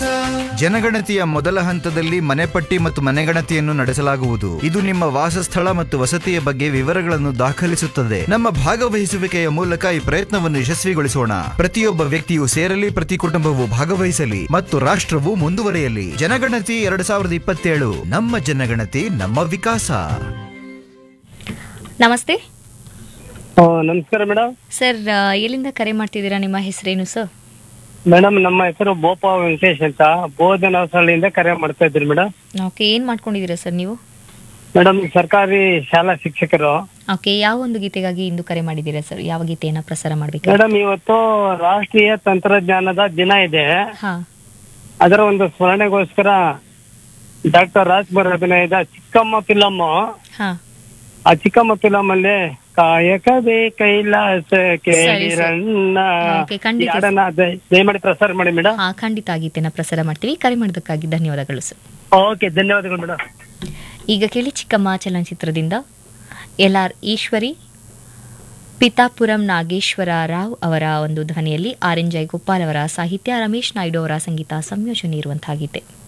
ಜನಗಣತಿಯ ಮೊದಲ ಹಂತದಲ್ಲಿ ಮನೆಪಟ್ಟಿ ಮತ್ತು ಮನೆಗಣತಿಯನ್ನು ನಡೆಸಲಾಗುವುದು ಇದು ನಿಮ್ಮ ವಾಸಸ್ಥಳ ಮತ್ತು ವಸತಿಯ ಬಗ್ಗೆ ವಿವರಗಳನ್ನು ದಾಖಲಿಸುತ್ತದೆ ನಮ್ಮ ಭಾಗವಹಿಸುವಿಕೆಯ ಮೂಲಕ ಈ ಪ್ರಯತ್ನವನ್ನು ಯಶಸ್ವಿಗೊಳಿಸೋಣ ಪ್ರತಿಯೊಬ್ಬ ವ್ಯಕ್ತಿಯು ಸೇರಲಿ ಪ್ರತಿ ಕುಟುಂಬವು ಭಾಗವಹಿಸಲಿ ಮತ್ತು ರಾಷ್ಟ್ರವು ಮುಂದುವರಿಯಲಿ ಜನಗಣತಿ ಎರಡು ಸಾವಿರದ ಇಪ್ಪತ್ತೇಳು ನಮ್ಮ ಜನಗಣತಿ ನಮ್ಮ ವಿಕಾಸ ನಮಸ್ತೆ ಆ, ನಮಸ್ಕಾರ ಮೇಡಮ್ ಸರ್ ಆ, ಎಲ್ಲಿಂದ ಕರೆ ಮಾಡ್ತಿದ್ದೀರಾ ನಿಮ್ಮ ಹೆಸರೇನು ಸರ್ ಮೇಡಮ್ ನಮ್ಮ ಹೆಸರು ಬೋಪ ವೆಂಕಟೇಶ್ ಅಂತ ಬೋಧನಾ ಸ್ಥಳದಿಂದ ಕರೆ ಮಾಡ್ತಾ ಇದ್ರಿ ಮೇಡಮ್ ಓಕೆ ಏನು ಮಾಡ್ಕೊಂಡಿದ್ದೀರಾ ಸರ್ ನೀವು ಮೇಡಮ್ ಸರ್ಕಾರಿ ಶಾಲಾ ಶಿಕ್ಷಕರು ಓಕೆ ಯಾವ ಒಂದು ಗೀತೆಗಾಗಿ ಇಂದು ಕರೆ ಮಾಡಿದ್ದೀರಾ ಸರ್ ಯಾವ ಗೀತೆಯನ್ನ ಪ್ರಸಾರ ಮಾಡಬೇಕು ಮೇಡಮ್ ಇವತ್ತು ರಾಷ್ಟ್ರೀಯ ತಂತ್ರಜ್ಞಾನದ ದಿನ ಇದೆ ಹಾ ಅದರ ಒಂದು ಸ್ಮರಣೆಗೋಸ್ಕರ ಡಾಕ್ಟರ್ ರಾಜ್ಕುಮಾರ್ ಅಭಿನಯದ ಚಿಕ್ಕಮ್ಮ ಫಿಲಮ್ ಹಾ ಆ ಚಿಕ್ಕಮ್ಮ ಫಿಲಮ್ ಅಲ್ಲಿ ಕಾಯಕವೇ ಕೈಲಾಸಕ್ಕೆ ಸರಿ, ಸರ್. ಹಿರಣ್ಣ ಓಕೆ, ಖಂಡಿತ. ಈ ಹಾಡನ್ನ ದಯ- ದಯಮಾಡಿ ಪ್ರಸಾರ ಮಾಡಿ ಮೇಡಮ್ ಹಾ ಖಂಡಿತ ಆ ಗೀತೆನ ಪ್ರಸಾರ ಮಾಡ್ತೀವಿ ಕರೆ ಮಾಡೋದಕ್ಕಾಗಿ ಧನ್ಯವಾದಗಳು ಸರ್ ಓಕೆ ಧನ್ಯವಾದಗಳು ಮೇಡಮ್ ಈಗ ಕೇಳಿ ಚಿಕ್ಕಮ್ಮ ಚಲನಚಿತ್ರದಿಂದ ಎಲ್ ಆರ್ ಈಶ್ವರಿ ಪಿತಾಪುರಂ ನಾಗೇಶ್ವರ ರಾವ್ ಅವರ ಒಂದು ಧ್ವನಿಯಲ್ಲಿ ಆರ್ ಎನ್ ಜಯಗೋಪಾಲ್ ಅವರ ಸಾಹಿತ್ಯ ರಮೇಶ್ ನಾಯ್ಡು ಅವರ ಸಂಗೀತ ಸಂಯೋಜನೆ ಇರುವಂತಹ ಗೀತೆ